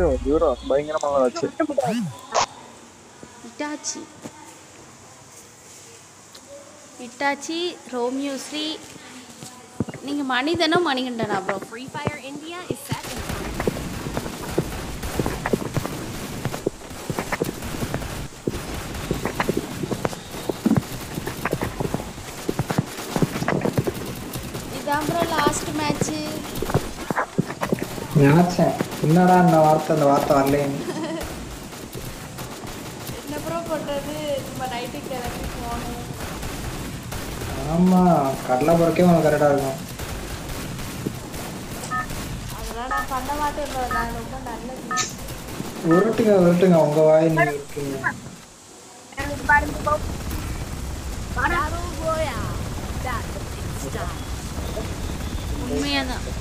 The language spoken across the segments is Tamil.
ஐயோ ஜீரோ பயங்கரமா வச்சு இட்டாச்சி இட்டாச்சி ரோமியோ ஸ்ரீ நீங்க மனிதனோ மணிகண்டனா bro Free Fire India is set in இதான் ப்ரோ லாஸ்ட் மேட்ச் நினைச்சேன் என்னடா இந்த வார்த்தை அந்த வார்த்தை வரலேன்னு என்ன ப்ரோ பண்றது நம்ம நைட்டு கிளம்பி போகணும் ஆமா கடலை பொறக்கே உனக்கு கரெக்டாக இருக்கும் அதெல்லாம் நான் பண்ண மாட்டேன் bro. நான் ரொம்ப நல்லது உருட்டுங்க உருட்டுங்க உங்க வாய் நீங்க உருட்டுங்க Battle Royale. That's the big style. உண்மையாதான்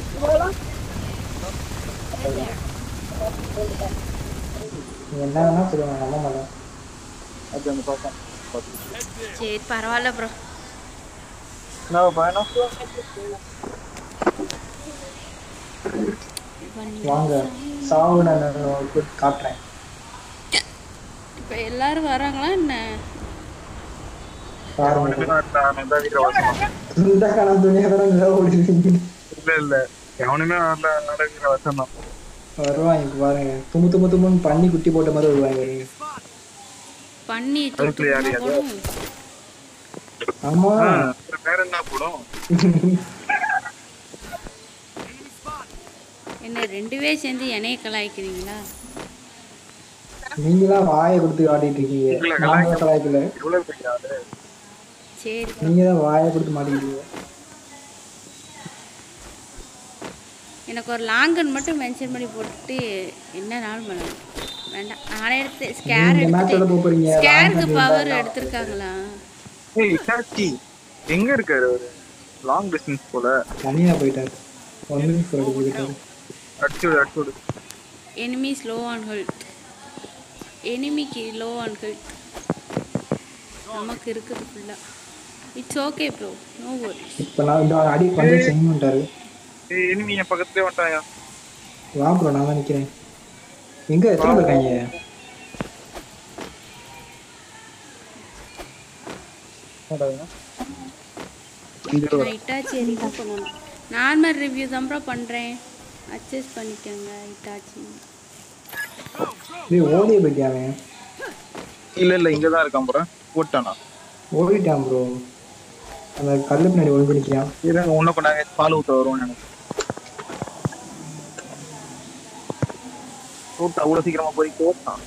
நீங்க என்ன வேணா சொல்லுங்க நம்ப மாட்டேன் அது அந்த பக்கம் சரி பரவாயில்ல ப்ரோ என்ன பயணம் வாங்க சாவு நான் உங்களுக்கு காட்டுறேன் இப்போ எல்லாரும் வராங்களா என்ன பாருங்க நான் தான் வீட்டுல வசனம் இந்த காலம் துணியா கூட நல்லா ஓடிடுவீங்க இல்ல இல்ல எவனுமே வரல அதனால வீட்டுல வசனம் வருவாங்க இப்ப பாருங்க தும்மு தும்மு தும்முன்னு பண்ணி குட்டி போட்ட மாதிரி வருவாங்க வருங்க பண்ணி அதுக்குள்ள யாரு தூக்கமா யாரு? போடும் ஆமா வேற என்ன போடும் என்ன ரெண்டு பேர் சேர்ந்து என்னைய கலாய்க்கிறீங்களா நீங்களாம் வாயை கொடுத்து காட்டிட்டு இருக்கீங்க உங்களை நாங்க கலாய்க்கல எவ்வளவு பெரிய ஆளு சரி நீங்க தான் வாயை கொடுத்து மாட்டிக்கிட்டீங்க எனக்கு ஒரு லாங்கன் மட்டும் மென்ஷன் பண்ணி போட்டுட்டு என்ன நாள் பண்ணலாம் வேண்டாம் நானே எடுத்து ஸ்கேர் நீங்க match விளையாட போப் போறீங்க. எடுத்து ஸ்கேருக்கு Langan பவர் இருந்தா எடுத்திருக்காங்களா ஏய் இட்டாச்சி எங்க இருக்காரு அவரு லாங் டிஸ்டன்ஸ் போல தனியா போயிட்டாரு ஒன் மினிட் போயிட்டு போயிட்டாரு அடிச்சு விடு அடிச்சு விடு எனிமி ஸ்லோ ஆன் ஹெல்த் எனிமிக்கு லோ ஆன் ஹெல்த் நமக்கு இருக்குது ஃபுல்லாக it's okay bro no worries இப்ப நான் இந்த அடி பண்ணி செஞ்சு பண்ணிட்டாரு ஏய் இனிமே என் பக்கத்துலயே வந்துட்டாயா வா ப்ரோ நான் தான் நிக்கிறேன் எங்க எத்தனை பேர் இருக்காங்க நான் இட்டாச்சி ரிவ்யூ பண்ணணும் நார்மல் ரிவ்யூ தான் ப்ரோ பண்ணுறேன் அட்ஜஸ்ட் பண்ணிக்கோங்க இட்டாச்சி டேய் ஓடிய போயிட்டியா அவன் இல்ல இல்ல இங்கதான் இருக்கான் போறேன் போட்டானா ஓடிட்டான் ப்ரோ அந்த கல்லு பின்னாடி ஒழுங்கு நிக்கிறான் இருங்க உன்ன கொண்டாங்க பால் ஊத்த வருவோம் எனக்கு கூப்பிட்டா அவ்வளவு சீக்கிரமா போய் போட்டான்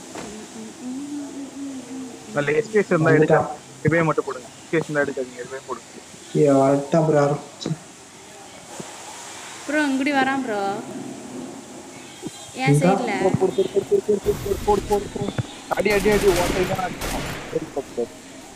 நல்ல எஸ்கேஸ் இருந்தா எடுக்க ரிவே மட்டும் போடுங்க எஸ்கேஸ் இருந்தா எடுக்காதீங்க ரிவே போடுங்க கீழே வரட்டான் ப்ரோ யாரும் ப்ரோ இங்குடி வரான் ப்ரோ என் சைடில் அடி அடி அடி ஒன் சைடு தான் அடிக்கணும். சரி, சரி, சரி.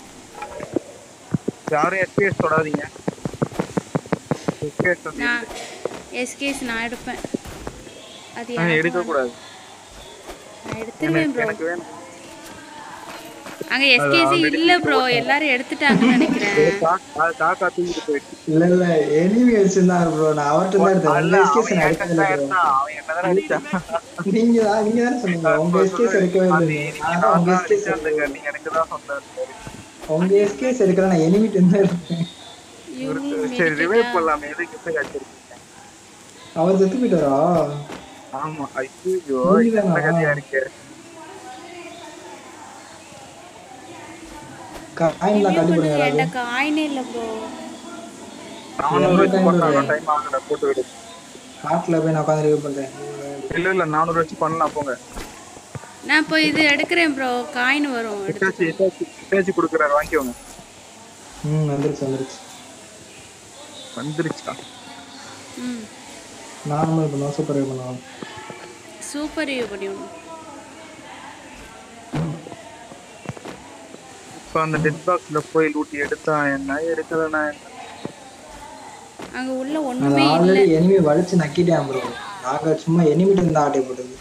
யாரும் எஸ்கேஸ் தொடாதீங்க எஸ்கேஸ் வந்து நான் எஸ்கேஸ் நான் எடுப்பேன் அது ஆ, எனக்கு எடுக்க வேணும். கூடாது நான் எடுத்துருவேன் எனக்கு ப்ரோ எனக்கு வேணும் அங்க எஸ்கேஸ் இல்ல ப்ரோ எல்லாரும் எடுத்துட்டாங்கன்னு நினைக்கிறேன் கா- கா- காக்கா தூக்கிட்டு போயிடுச்சு இல்ல இல்ல எனிமி வச்சிருந்தாரு ப்ரோ நான் அவர்கிட்ட தான் எடுத்தேன் அல்ல, உங்க அவன் எஸ்கேஸ் என்கிட்ட எடுக்கவே தான் இல்லை இருந்தான். அவன் என்னதான் அடிச்சான். நீங்க தான் நீங்க தானே சொன்னீங்க உங்க எஸ்கேஸ் எடுக்கவே அது இல்லை நீங்க ஆனா நான் உங்க தான் எஸ்கேஸ் அடிச்சேன், அந்த நீங்க எனக்கு தான் சொன்னாரு. உங்க எஸ்கேஸ் எடுக்கல நான் எனிமிட்டு இருந்தா எடுத்தேன் இவருக்கு சரி ரிவைவ் பண்ணலாமே எதுக்கு இப்படி அடிச்சிருக்கீங்க அவர் செத்து போயிட்டாரா ஆமா ஐயோ நீங்கதானா? என்ன கதையா இருக்கு காயின்லாம் கட்டி போடுங்க யாராவது என்கிட்ட காயினே இல்ல ப்ரோ நானூறு வச்சு பண்ணலாம் டைம் ஆகல போட்டு விடு காட்டுல போய் நான் உட்காந்து ரிவ்யூ பண்றேன் இல்ல இல்ல நானூறு வச்சு பண்ணலாம் போங்க நான் இப்போ இது எடுக்கிறேன் ப்ரோ காயின் வரும் எடுத்து இட்டாச்சி இட்டாச்சி இட்டாச்சி கொடுக்குறாரு வாங்கிக்கோங்க ம் வந்துருச்சு வந்துருச்சு வந்துருச்சா ம் நார்மல் பண்ணுவோம் சூப்பர் ரிவ்யூ பண்ணுவோம் சூப்பர் ரிவ்யூ பண்ணிவிடணும் இப்ப அந்த டெட் பாக்ஸ்ல போய் லூட்டி எடுத்தா என்ன எடுக்கலனா என்ன அங்க உள்ள அது ஒண்ணுமே இல்ல ஆல்ரெடி எனிமி வலிச்சு நக்கிட்டேன் ப்ரோ நாங்க சும்மா எனிமிட்டு இருந்தா ஆட்டை போட்டது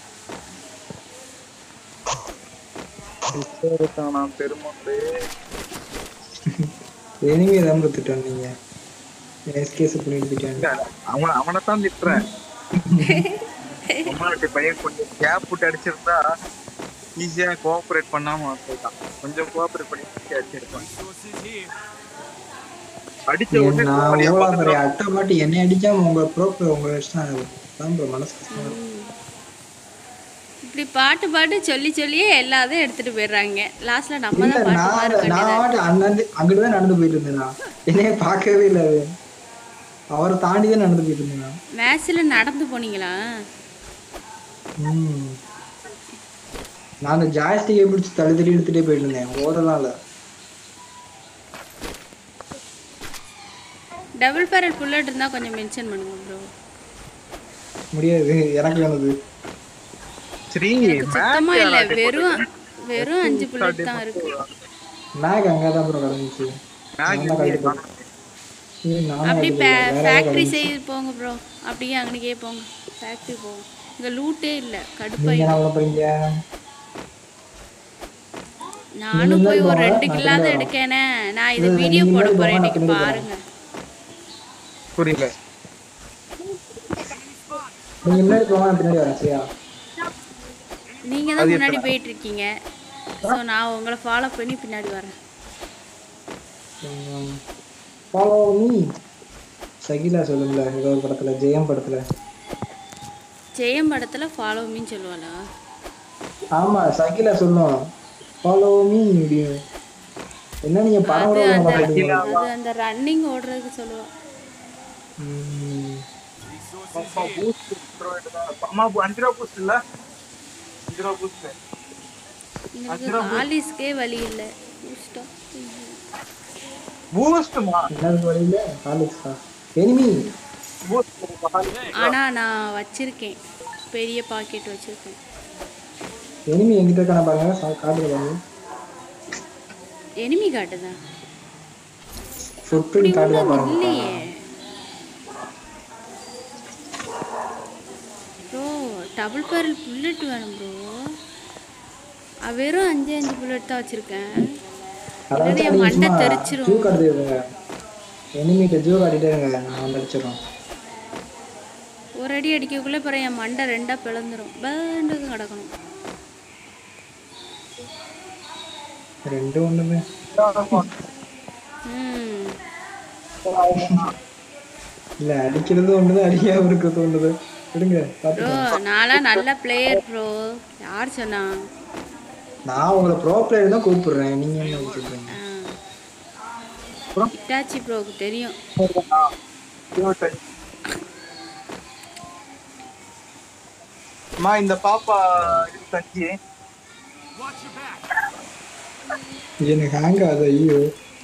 எடுத்தானா பெருமாளே எனிமி தான் கொடுத்துட்டோம் நீங்க எஸ்கேஸ் பண்ணிட்டு போயிட்டாங்க அவன அவனை தான் திட்டுறேன் நம்மளுடைய பையன் கொஞ்சம் கேப் விட்டு அடிச்சிருந்தா ஈஸியா கோஆபரேட் பண்ணாம போயிட்டான் கொஞ்சம் கோஆபரேட் பண்ணி easy-ஆ அடிச்சிருப்பான் அடிச்ச உடனே நான் கோவம் ஓவா எப்ப பாரு அட்டை பாட்டு என்னை அடிக்காம உங்க ப்ரோப்பர் உங்க இஷ்டம் தான் bro மனசு கஷ்டமா இருக்கு. இப்படி பாட்டு பாட்டு சொல்லி சொல்லியே எல்லாத்தையும் எடுத்துட்டு போயிடுறாங்க லாஸ்ட்ல நம்ம இல்ல தான் பாட்டு பாட நான் நான் வேண்டியதா பாட்டு அண்ணன் அங்கிட்டு தான் நடந்து போயிட்டு இருந்தேன் நான். என்னைய பார்க்கவே இல்லை அது அவரை தாண்டி தான் நடந்து போயிட்டு இருந்தேன் நான். மேட்ச்ல நடந்து போனீங்களா ம். நான் அந்த ஜாய்ஸ்டிக்கை பிடிச்சி தள்ளி தள்ளி எடுத்துட்டே போயிட்டு இருந்தேன் ஓடலாம் இல்ல டபுள் பேரல் புல்லட் இருந்தா கொஞ்சம் மென்ஷன் பண்ணுங்க ப்ரோ முடியாது எனக்கு வேணுது சரி சுத்தமா இல்ல வெறும் வெறும் அஞ்சு புல்லட் தான் இருக்கு மேக் அங்கே தான் ப்ரோ கிடந்துச்சு நான் தான் கழட்டி போட்டேன். ஏய், நானும் அப்படி கழட்டி போடல. வேற ஃபேக்டரி யாராவது சைடு போங்க ப்ரோ அப்படியே அங்கனைக்கே போங்க ஃபேக்டரி போங்க இங்க லூட்டே இல்ல நீங்க கடுப்பாய் என்ன பண்ண போறீங்க நானும் போய் ஒரு போங்க, ரெண்டு நான் கில்லாத பின்னாடி எடுக்கேனே நான் இது இல்ல, வீடியோ நீங்க போட முன்னாடி போறேன் போங்க, நான் இன்னைக்கு பின்னாடி பாருங்க புரியல நீங்க முன்னாடி போங்க நான் பின்னாடி வரேன் சரியா நீங்க தான் முன்னாடி போயிட்டு இருக்கீங்க ஸோ நான் உங்களை ஃபாலோ பண்ணி பின்னாடி வரேன் ஃபாலோ மீ சகிலா சொல்லுங்கள ஏதோ ஒரு படத்துல ஜெயம் படத்துல ஜெயம் படத்துல ஃபாலோ மீன்னு சொல்லுவாளா ஆமா சகிலா சொல்லும் ஃபாலோ மீ அப்படின்னு என்ன நீங்க படம் அது கூட அந்த பார்க்க மாட்டீங்க அது அந்த ரன்னிங் ஓடுறதுக்கு சொல்லுவா ம். அம்மா பூஸ்ட் அம்மா பூ- அஞ்சு ரூபா பூஸ்ட் இல்ல அஞ்சு ரூபா பூஸ்ட் எங்களுக்கு காலிஸ்க்கே வழி இல்லை பூஸ்டா பூஸ்ட்மா என்னது வழியில காலேஜ் எனிமி பூஸ்ட் ஆனா நான் வச்சிருக்கேன் பெரிய பாக்கெட் வச்சிருக்கேன் எனிமி எங்கிட்ட இருக்கான பாருங்க சா- காட்டுல பாருங்க எனிமி காட்டுதான் ஃபுட் பிரிண்ட் காட்டுல பாருங்க இல்லையே ப்ரோ டபுள் பேரல் புல்லட் வேணும் ப்ரோ வெறும் அஞ்சு அஞ்சு புல்லட் தான் வச்சிருக்கேன் அதாவது இல்லைன்னா என் நீங்க மண்டை சும்மா தெரிச்சிரும் ஜூ காட்டுது இருங்க எனிமிட்ட ஜூ காட்டிட்டே இருங்க நான் வந்து அடிச்சிடறோம் ஒரு அடி அடிக்கக்குள்ள பிறகு என் மண்டை ரெண்டா பிளந்துரும் பேண்டுக்கு கிடக்கணும் ரெண்டு ஒண்ணுமே ம் இல்ல அடிக்கிறது ஒண்ணுதான் அடிக்காம இருக்கிறது ஒண்ணுது விடுங்க பாத்து ப்ரோ நான்லாம் நல்ல பிளேயர் ப்ரோ யார் சொன்னா நான் உங்களை ப்ரோ பிளேயர் தான் கூப்பிடுறேன் நீங்க என்ன கூப்பிடுறீங்க இட்டாச்சி ப்ரோக்கு தெரியும் அம்மா இந்த பாப்பா இது தஞ்சி எனக்கு ஹேங் ஆகுது ஐயோ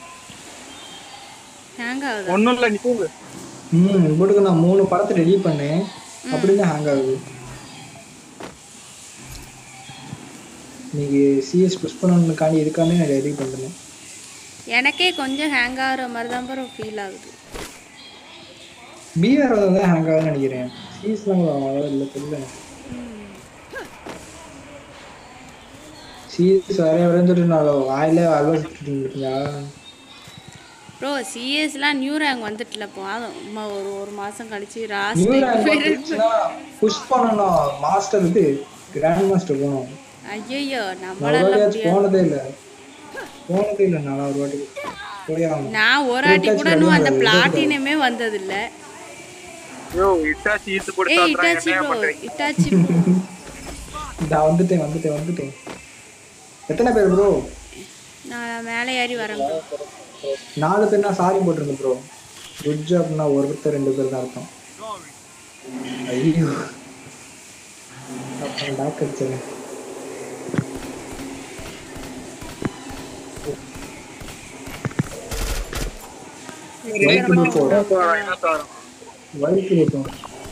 ஹேங் ஆகுதா ஒண்ணும் இல்ல நீ தூங்கு ம் போட்டுக்கு நான் மூணு படத்தை ரெடி பண்ணேன் அப்படின்னு ஹேங் ஆகுது இன்னைக்கு சிஎஸ் புஷ் பண்ணணுக்காண்டி இதுக்காண்டி நான் ரெடி பண்ணுறேன் எனக்கே கொஞ்சம் ஹேங் ஆகுற மாதிரி தான் ப்ரோ ஃபீல் ஆகுது பிஆர் தான் ஹேங் ஆகுதுன்னு நினைக்கிறேன் சிஎஸ்லாம் அவ்வளோ இல்லை தெரியல சிஎஸ் வரைய வரேன்னு சொல்லிட்டு நான் வாயில அல்வா சுற்றிட்டு ப்ரோ சிஎஸ்லாம் நியூ ரேங்க் வந்துட்டுல போதும் அம்மா ஒரு ஒரு மாசம் கழிச்சு நியூ ரேங்க் ராஸ்ட் வந்துச்சுன்னா புஷ் பண்ணணும் மாஸ்டர் இது கிராண்ட் மாஸ்டர் போகணும் ஐயோ நான் நம்மளால ஒரு முடியாது வாட்டி போனதே இல்லை போனதே இல்லை நான் ஒரு வாட்டி போய் ஆகணும் நான் ஒரு ஆட்டி கூட இன்னும் அந்த பிளாட்டினமே வந்ததில்ல யோ இட்டாச்சி ஈத்து ஏய் கொடுத்தா இட்டாச்சி என்ன ப்ரோ பண்றீங்க இட்டாச்சி bro. நான் வந்துட்டேன் வந்துட்டேன் வந்துட்டேன் எத்தனை பேர் ப்ரோ நான் மேலே ஏறி வரேன் bro. நாலு பேர்னா சாரி போட்டிருங்க ப்ரோ குட் ஜாப்னா ஒருத்தர் ரெண்டு பேர் தான் அர்த்தம் ஐயோ அப்புறம் டாக் அடிச்சேன் வயிற்று போகும் என்ன சார் வயிற்று இருக்கும்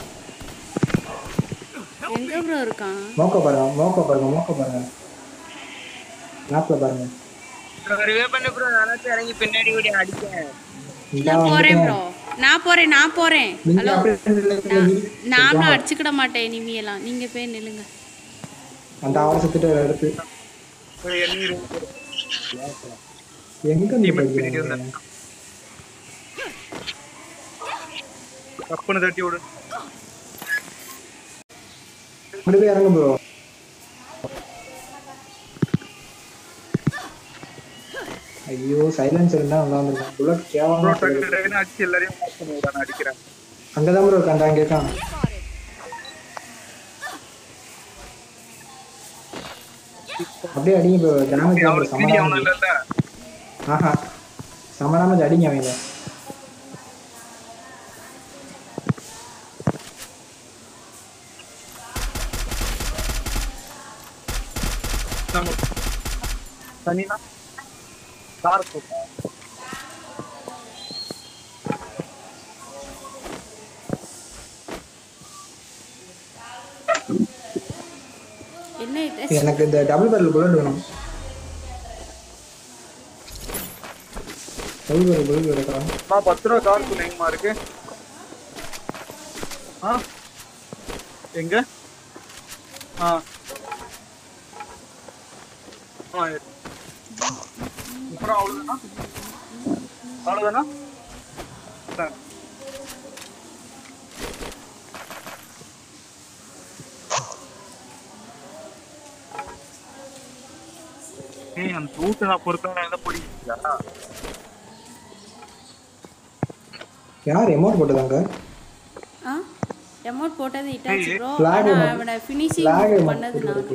எங்க ப்ரோ இருக்கான் மோக்க பாருங்க மோக்க பாருங்க மோக்க பாருங்க நாப்பில் பாருங்க ரிவே பண்ணு ப்ரோ நானாச்சும் இறங்கி பின்னாடி ஓடி அடிச்சேன் நான் போறேன் ப்ரோ நான் போறேன் நான் போறேன் நீங்க ஹலோ அப்படியே நில்லுங்க. நானும் அடிச்சுக்கிட மாட்டேன் இனிமையெல்லாம் நீங்க போய் நில்லுங்க அந்த அவரை சுத்திட்டு ஒரு இடத்து எங்க நீ படிக்கிறீங்க கப்புன்னு தட்டி விடு அப்படி போய் இறங்க ப்ரோ ஐயோ சைலன்ஸ் இருந்தா நல்லா இருந்திருக்கும் புல்லட் ப்ரோ கேவலமா டக்கு டக்குன்னு அடிச்சு எல்லாரையும் மாஸ் பண்ணி விட நான் அடிக்கிறேன் அங்கதான் ப்ரோ இருக்கான் அங்க இருக்கான் அப்படியே அடிங்க ப்ரோ டேமேஜ் அவரு ப்ரோ பிடி சம அவனும் damage. இல்லல்ல ஆஹா செம டேமேஜ் அடிங்க அவங்க நம்ம தனினா கார் போட்டோம் என்ன இது எனக்கு இந்த டபுள் பேரல் புல்லட் வேணும் டபுள் பேரல் புல்லட் இருக்கா அம்மா பத்து ரூபா கார் எங்கம்மா இருக்கு ஆ எங்க ஆ ஆ இருக்கு. அப்புறம் அவ்வளவுதானா அவ்வளவுதானா ஆ. ஏய் அந்த ரூட்டு நான் பொறுத்தவரை எதை பிடிக்கிறா யார் எமௌண்ட் போட்டதாங்க ஆ அமௌண்ட் போட்டது இட்டாச்சு ப்ரோ Flag ஆனால் amount. அவனை ஃபினிஷிங் லாக் பண்ணது நான் இருக்கு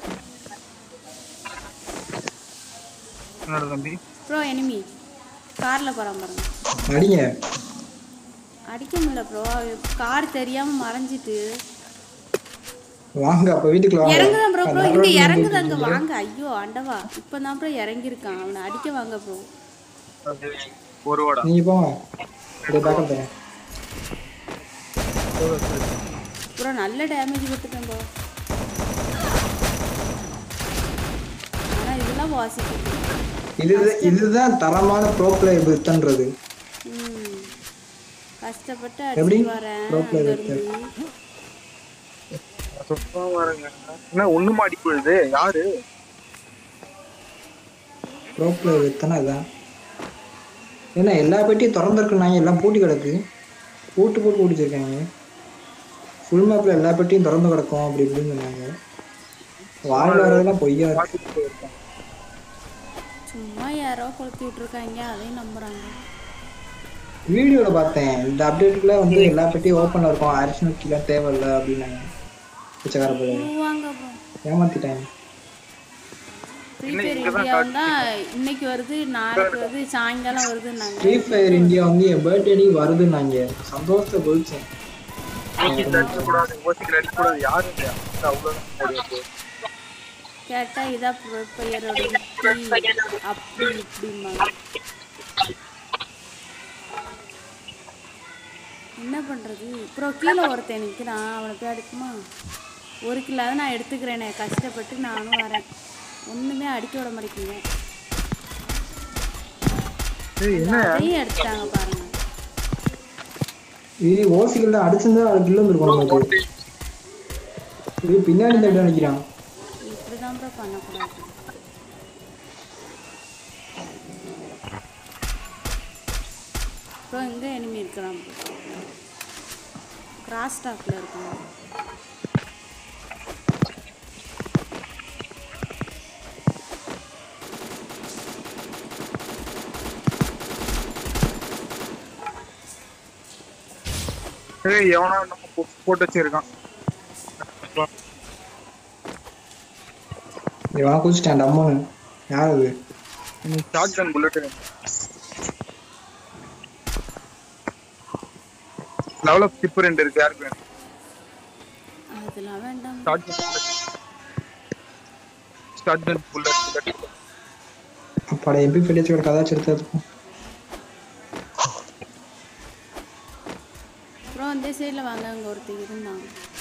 என்னோட தம்பி ப்ரோ எனிமி காரில் போகிறான் பாருங்க அடிங்க அடிக்க முடியல ப்ரோ கார் தெரியாமல் மறைஞ்சிட்டு வாங்க அப்ப வீட்டுக்குள்ள வாங்க இறங்குதான் ப்ரோ ப்ரோ இங்கே நடுரோட்ல இறங்குது அங்கே நின்னுட்டு வாங்க ஐயோ ஆண்டவா இப்போ தான் ப்ரோ இறங்கியிருக்கான் அவனை அடிக்க வாங்க ப்ரோ ஒரு வாடா நீங்க போங்க அப்படியே பேக்கப் தரேன் ப்ரோ நல்ல டேமேஜ் கொடுத்துட்டேன் ப்ரோ ஆனால் இதெல்லாம் வாசிக்குது இதுதான் இதுதான் தரமான ப்ரோ பிளேயர் வித்தன்றது ம் கஷ்டப்பட்டு எப்படி? அடிச்சு வரேன் Pro player அங்கேருந்து சுத்தமா பாருங்க என்ன ஒண்ணுமா அடி போகுது யாரு ப்ரோ பிளேயர் வித்தனா இதான் ஏன்னா எல்லா பெட்டியும் திறந்துருக்குனாங்க எல்லாம் பூட்டி கிடக்கு பூட்டு போட்டு பிடிச்சிருக்காங்க ஃபுல் மேப்ல எல்லா பெட்டியும் திறந்து கிடக்கும் அப்படி இப்படின்னு சொன்னாங்க வாயில் வரதெல்லாம் பொய்யா இருக்கு பாத்துட்டு போயிருக்கான் சும்மா யாரோ கொளுத்தி விட்டுருக்காங்க அதையும் நம்புறாங்க வீடியோல பார்த்தேன் இந்த அப்டேட்டுக்குள்ள வந்து எல்லா பெட்டியும் ஓப்பன்ல இருக்கும் அரிஷனல் கீழே தேவையில்ல அப்படின்னாங்க பிச்சைக்கார போய் வாங்க ப்ரோ ஏமாத்திட்டாங்க ஃப்ரீ ஃபயர் இந்தியா தான் இன்னைக்கு வருது நாளைக்கு வருது சாயங்காலம் வருதுன்னாங்க ஃப்ரீ ஃபயர் இந்தியா வந்து என் பர்த்டே வருதுன்னாங்க சந்தோஷத்தை போயிடுச்சேன் ஓசிக்கு அடிக்க கூடாது ஓசிக்கு அடிக்க கூடாது யாரு இல்லையா அவ்வளவுதான் முடியாது கேட்டா இதா ப்ரோ பெயரோட வெற்றி அப்படி இப்படிம்பாங்க என்ன பண்றது ப்ரோ கீழே ஒருத்தன் நிற்கிறான் அவனை போய் அடிக்குமா ஒரு கிலோ நான் எடுத்துக்கிறேனே கஷ்டப்பட்டு நானும் வரேன் ஒண்ணுமே அடிக்க விட மாட்டேங்குங்க ஏய், என்ன அதையும் எடுத்துட்டாங்க பாருங்க இது ஓசிகள் தான் அடிச்சிருந்தா அது கிலோ இருக்கும் நமக்கு இது பின்னாடி தட்டு நினைக்கிறான் இப்படிதான் ப்ரோ பண்ணக்கூடாது ப்ரோ எங்க எனிமி இருக்கிறான் கிராஸ் டாக்ல இருக்கான் ஏய் எவனோ நம்ம போ- போட்டு வச்சிருக்கான் இவன் குதிச்சிட்டான் டம்முன்னு யார் அது short gun bullet level up டிப் ரெண்டு இருக்கு யாருக்கு வேணும் அதெல்லாம் வேண்டாம் short gun short gun bullet bullet அப்பாட எம்பி பிடிச்சு ஒரு கதாச்சு எடுத்து ப்ரோ இந்த சைடில் வாங்க அங்கே ஒருத்தர் இருந்தான்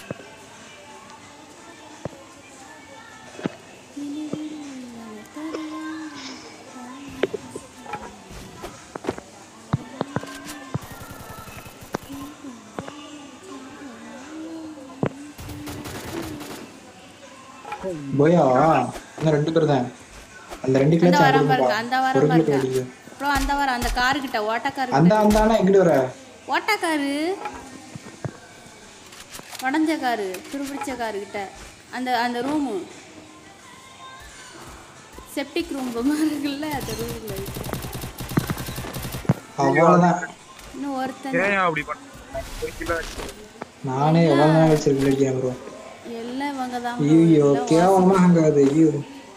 போயாவா இன்னும் ரெண்டு பேர் தான் அந்த ரெண்டு அந்த கிலோ வாரம் பாருங்க அந்த ஒரு வாரம் கிலோ பாருங்க அடிக்குது ப்ரோ அந்த வாரம் அந்த காரு கிட்ட ஓட்டக்காரு அந்த அந்த ஆனா எங்கிட்டு வர ஓட்டக்காரு உடஞ்ச காரு துருபிடிச்ச காரு கிட்ட அந்த அந்த ரூமு செப்டிக் ரூம் மாதிரி இருக்குல்ல அந்த ரூம்ல அவ்வளவுதான் இன்னும் ஒருத்தன் ஏன் அப்படி பண்ண ஒரு கிலோ நானே எவ்வளவு நேரம் வச்சு ரிப்பிள் அடிக்கிறேன் ப்ரோ எல்லாம் இவங்க தான் ஐயோ கேவலமா ஹங்காது ஐயோ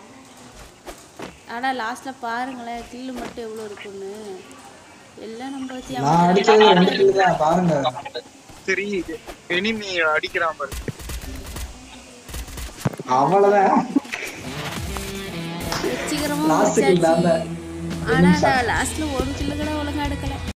ஆனா லாஸ்ட்ல பாருங்களேன் கில்லு மட்டும் எவ்வளவு இருக்குன்னு எல்லாம் நம்ம வச்சு நான் அடிச்சது ரெண்டு கிலோ தான் பாருங்க சரி எனிமி அடிக்கிறான் பாரு அவ்வளவுதான் வச்சுக்கிறோமா லாஸ்ட் கில் தான் ஆனா லாஸ்ட்ல ஒரு கில்லு கூட ஒழுங்கா எடுக்கல